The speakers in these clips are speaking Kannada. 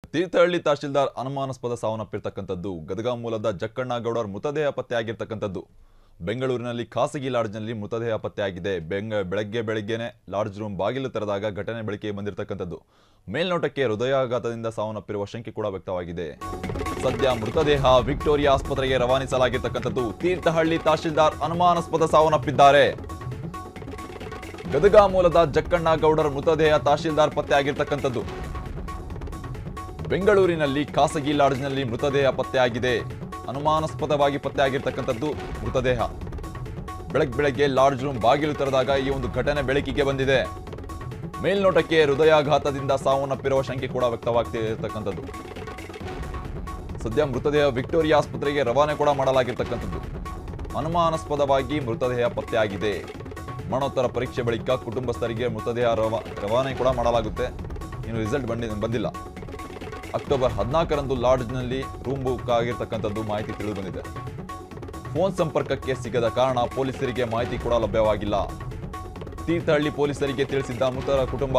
ತೀರ್ಥಹಳ್ಳಿ ತಹಶೀಲ್ದಾರ್ ಅನುಮಾನಾಸ್ಪದ ಸಾವನ್ನಪ್ಪಿರ್ತಕ್ಕಂಥದ್ದು ಗದಗ ಮೂಲದ ಜಕ್ಕಣ್ಣಗೌಡರ ಮೃತದೇಹ ಪತ್ತೆಯಾಗಿರ್ತಕ್ಕಂಥದ್ದು ಬೆಂಗಳೂರಿನಲ್ಲಿ ಖಾಸಗಿ ಲಾಡ್ಜ್ನಲ್ಲಿ ಮೃತದೇಹ ಪತ್ತೆಯಾಗಿದೆ ಬೆಂಗ ಬೆಳಗ್ಗೆ ಬೆಳಗ್ಗೆನೆ ಲಾಡ್ಜ್ ರೂಮ್ ಬಾಗಿಲು ತೆರೆದಾಗ ಘಟನೆ ಬೆಳಕಿಗೆ ಬಂದಿರತಕ್ಕಂಥದ್ದು ಮೇಲ್ನೋಟಕ್ಕೆ ಹೃದಯಾಘಾತದಿಂದ ಸಾವನ್ನಪ್ಪಿರುವ ಶಂಕೆ ಕೂಡ ವ್ಯಕ್ತವಾಗಿದೆ ಸದ್ಯ ಮೃತದೇಹ ವಿಕ್ಟೋರಿಯಾ ಆಸ್ಪತ್ರೆಗೆ ರವಾನಿಸಲಾಗಿರ್ತಕ್ಕಂಥದ್ದು ತೀರ್ಥಹಳ್ಳಿ ತಹಶೀಲ್ದಾರ್ ಅನುಮಾನಾಸ್ಪದ ಸಾವನ್ನಪ್ಪಿದ್ದಾರೆ ಗದಗ ಮೂಲದ ಜಕ್ಕಣ್ಣಗೌಡರ ಮೃತದೇಹ ತಹಶೀಲ್ದಾರ್ ಪತ್ತೆಯಾಗಿರ್ತಕ್ಕಂಥದ್ದು ಬೆಂಗಳೂರಿನಲ್ಲಿ ಖಾಸಗಿ ಲಾಡ್ಜ್ನಲ್ಲಿ ಮೃತದೇಹ ಪತ್ತೆಯಾಗಿದೆ ಅನುಮಾನಾಸ್ಪದವಾಗಿ ಪತ್ತೆಯಾಗಿರ್ತಕ್ಕಂಥದ್ದು ಮೃತದೇಹ ಬೆಳಗ್ಗೆ ಬೆಳಗ್ಗೆ ಲಾಡ್ಜ್ ರೂಮ್ ಬಾಗಿಲು ತೆರೆದಾಗ ಈ ಒಂದು ಘಟನೆ ಬೆಳಕಿಗೆ ಬಂದಿದೆ ಮೇಲ್ನೋಟಕ್ಕೆ ಹೃದಯಾಘಾತದಿಂದ ಸಾವನ್ನಪ್ಪಿರುವ ಶಂಕೆ ಕೂಡ ವ್ಯಕ್ತವಾಗ್ತಿರ್ತಕ್ಕಂಥದ್ದು ಸದ್ಯ ಮೃತದೇಹ ವಿಕ್ಟೋರಿಯಾ ಆಸ್ಪತ್ರೆಗೆ ರವಾನೆ ಕೂಡ ಮಾಡಲಾಗಿರ್ತಕ್ಕಂಥದ್ದು ಅನುಮಾನಾಸ್ಪದವಾಗಿ ಮೃತದೇಹ ಪತ್ತೆಯಾಗಿದೆ ಮರಣೋತ್ತರ ಪರೀಕ್ಷೆ ಬಳಿಕ ಕುಟುಂಬಸ್ಥರಿಗೆ ಮೃತದೇಹ ರವ- ರವಾನೆ ಕೂಡ ಮಾಡಲಾಗುತ್ತೆ ಇನ್ನು ರಿಸಲ್ಟ್ ಬಂದಿ ಬಂದಿಲ್ಲ ಅಕ್ಟೋಬರ್ ಹದಿನಾಲ್ಕರಂದು ಲಾಡ್ಜ್ನಲ್ಲಿ ರೂಮ್ ಬುಕ್ ಆಗಿರ್ತಕ್ಕಂಥದ್ದು ಮಾಹಿತಿ ತಿಳಿದು ಬಂದಿದೆ ಫೋನ್ ಸಂಪರ್ಕಕ್ಕೆ ಸಿಗದ ಕಾರಣ ಪೊಲೀಸರಿಗೆ ಮಾಹಿತಿ ಕೂಡ ಲಭ್ಯವಾಗಿಲ್ಲ ತೀರ್ಥಹಳ್ಳಿ ಪೊಲೀಸರಿಗೆ ತಿಳಿಸಿದ್ದ ಮೃತರ ಕುಟುಂಬ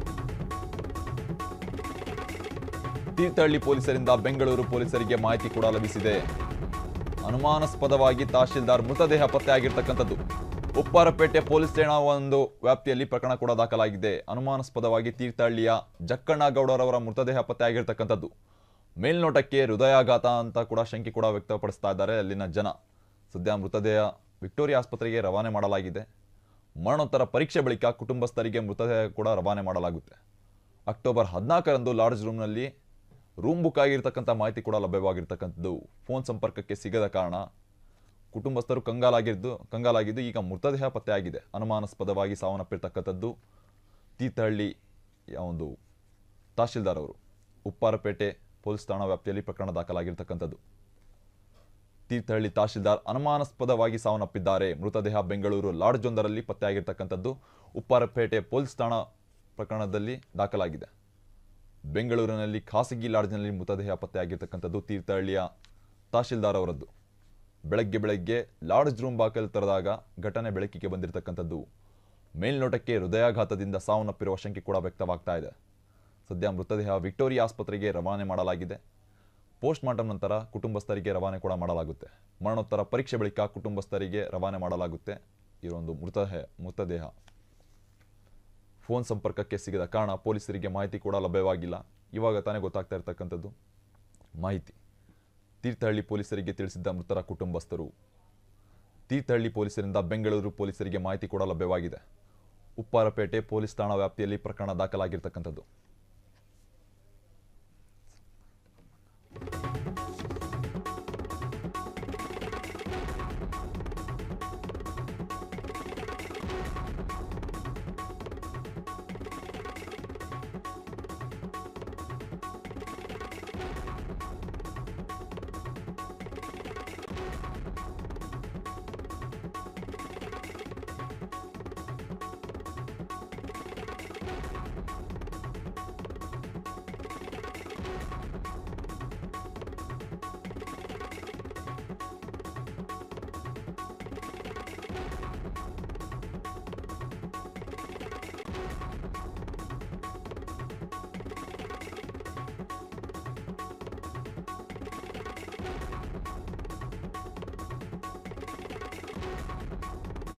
ತೀರ್ಥಹಳ್ಳಿ ಪೊಲೀಸರಿಂದ ಬೆಂಗಳೂರು ಪೊಲೀಸರಿಗೆ ಮಾಹಿತಿ ಕೂಡ ಲಭಿಸಿದೆ ಅನುಮಾನಾಸ್ಪದವಾಗಿ ತಹಶೀಲ್ದಾರ್ ಮೃತದೇಹ ಪತ್ತೆಯಾಗಿರ್ತಕ್ಕಂಥದ್ದು ಉಪ್ಪಾರಪೇಟೆ ಪೊಲೀಸ್ ಠಾಣಾ ಒಂದು ವ್ಯಾಪ್ತಿಯಲ್ಲಿ ಪ್ರಕರಣ ಕೂಡ ದಾಖಲಾಗಿದೆ ಅನುಮಾನಾಸ್ಪದವಾಗಿ ತೀರ್ಥಹಳ್ಳಿಯ ಜಕ್ಕಣ್ಣಗೌಡರವರ ಮೃತದೇಹ ಪತ್ತೆಯಾಗಿರ್ತಕ್ಕಂಥದ್ದು ಮೇಲ್ನೋಟಕ್ಕೆ ಹೃದಯಾಘಾತ ಅಂತ ಕೂಡ ಶಂಕೆ ಕೂಡ ವ್ಯಕ್ತಪಡಿಸ್ತಾ ಇದ್ದಾರೆ ಅಲ್ಲಿನ ಜನ ಸದ್ಯ ಮೃತದೇಹ ವಿಕ್ಟೋರಿಯಾ ಆಸ್ಪತ್ರೆಗೆ ರವಾನೆ ಮಾಡಲಾಗಿದೆ ಮರಣೋತ್ತರ ಪರೀಕ್ಷೆ ಬಳಿಕ ಕುಟುಂಬಸ್ಥರಿಗೆ ಮೃತದೇಹ ಕೂಡ ರವಾನೆ ಮಾಡಲಾಗುತ್ತೆ ಅಕ್ಟೋಬರ್ ಹದಿನಾಲ್ಕರಂದು ಲಾಡ್ಜ್ ರೂಮ್ನಲ್ಲಿ ರೂಮ್ ಬುಕ್ ಆಗಿರ್ತಕ್ಕಂಥ ಮಾಹಿತಿ ಕೂಡ ಲಭ್ಯವಾಗಿರ್ತಕ್ಕಂಥದ್ದು ಫೋನ್ ಸಂಪರ್ಕಕ್ಕೆ ಸಿಗದ ಕಾರಣ ಕುಟುಂಬಸ್ಥರು ಕಂಗಾಲಾಗಿದ್ದು ಕಂಗಾಲಾಗಿದ್ದು ಈಗ ಮೃತದೇಹ ಪತ್ತೆಯಾಗಿದೆ ಅನುಮಾನಾಸ್ಪದವಾಗಿ ಸಾವನ್ನಪ್ಪಿರ್ತಕ್ಕಂಥದ್ದು ತೀರ್ಥಹಳ್ಳಿಯ ಒಂದು ತಹಶೀಲ್ದಾರ್ ಅವರು ಉಪ್ಪಾರಪೇಟೆ ಪೊಲೀಸ್ ಠಾಣಾ ವ್ಯಾಪ್ತಿಯಲ್ಲಿ ಪ್ರಕರಣ ದಾಖಲಾಗಿರ್ತಕ್ಕಂಥದ್ದು ತೀರ್ಥಹಳ್ಳಿ ತಹಶೀಲ್ದಾರ್ ಅನುಮಾನಾಸ್ಪದವಾಗಿ ಸಾವನ್ನಪ್ಪಿದ್ದಾರೆ ಮೃತದೇಹ ಬೆಂಗಳೂರು ಲಾಡ್ಜೊಂದರಲ್ಲಿ ಪತ್ತೆಯಾಗಿರ್ತಕ್ಕಂಥದ್ದು ಉಪ್ಪಾರಪೇಟೆ ಪೊಲೀಸ್ ಠಾಣಾ ಪ್ರಕರಣದಲ್ಲಿ ದಾಖಲಾಗಿದೆ ಬೆಂಗಳೂರಿನಲ್ಲಿ ಖಾಸಗಿ ಲಾಡ್ಜ್ನಲ್ಲಿ ಮೃತದೇಹ ಪತ್ತೆಯಾಗಿರ್ತಕ್ಕಂಥದ್ದು ತೀರ್ಥಹಳ್ಳಿಯ ತಹಶೀಲ್ದಾರ್ ಅವರದ್ದು ಬೆಳಗ್ಗೆ ಬೆಳಗ್ಗೆ ಲಾಡ್ಜ್ ರೂಮ್ ಬಾಕಲು ತೆರೆದಾಗ ಘಟನೆ ಬೆಳಕಿಗೆ ಬಂದಿರತಕ್ಕಂಥದ್ದು ಮೇಲ್ನೋಟಕ್ಕೆ ಹೃದಯಾಘಾತದಿಂದ ಸಾವನ್ನಪ್ಪಿರುವ ಶಂಕೆ ಕೂಡ ವ್ಯಕ್ತವಾಗ್ತಾ ಇದೆ ಸದ್ಯ ಮೃತದೇಹ ವಿಕ್ಟೋರಿಯಾ ಆಸ್ಪತ್ರೆಗೆ ರವಾನೆ ಮಾಡಲಾಗಿದೆ ಪೋಸ್ಟ್ ಮಾರ್ಟಮ್ ನಂತರ ಕುಟುಂಬಸ್ಥರಿಗೆ ರವಾನೆ ಕೂಡ ಮಾಡಲಾಗುತ್ತೆ ಮರಣೋತ್ತರ ಪರೀಕ್ಷೆ ಬಳಿಕ ಕುಟುಂಬಸ್ಥರಿಗೆ ರವಾನೆ ಮಾಡಲಾಗುತ್ತೆ ಈ ಒಂದು ಮೃತದೇಹ ಮೃತದೇಹ ಫೋನ್ ಸಂಪರ್ಕಕ್ಕೆ ಸಿಗದ ಕಾರಣ ಪೊಲೀಸರಿಗೆ ಮಾಹಿತಿ ಕೂಡ ಲಭ್ಯವಾಗಿಲ್ಲ ಇವಾಗ ತಾನೇ ಗೊತ್ತಾಗ್ತಾ ಇರತಕ್ಕಂಥದ್ದು ಮಾಹಿತಿ ತೀರ್ಥಹಳ್ಳಿ ಪೊಲೀಸರಿಗೆ ತಿಳಿಸಿದ್ದ ಮೃತರ ಕುಟುಂಬಸ್ಥರು ತೀರ್ಥಹಳ್ಳಿ ಪೊಲೀಸರಿಂದ ಬೆಂಗಳೂರು ಪೊಲೀಸರಿಗೆ ಮಾಹಿತಿ ಕೂಡ ಲಭ್ಯವಾಗಿದೆ ಉಪ್ಪಾರಪೇಟೆ ಪೊಲೀಸ್ ಠಾಣಾ ವ್ಯಾಪ್ತಿಯಲ್ಲಿ ಪ್ರಕರಣ ದಾಖಲಾಗಿರ್ತಕ್ಕಂಥದ್ದು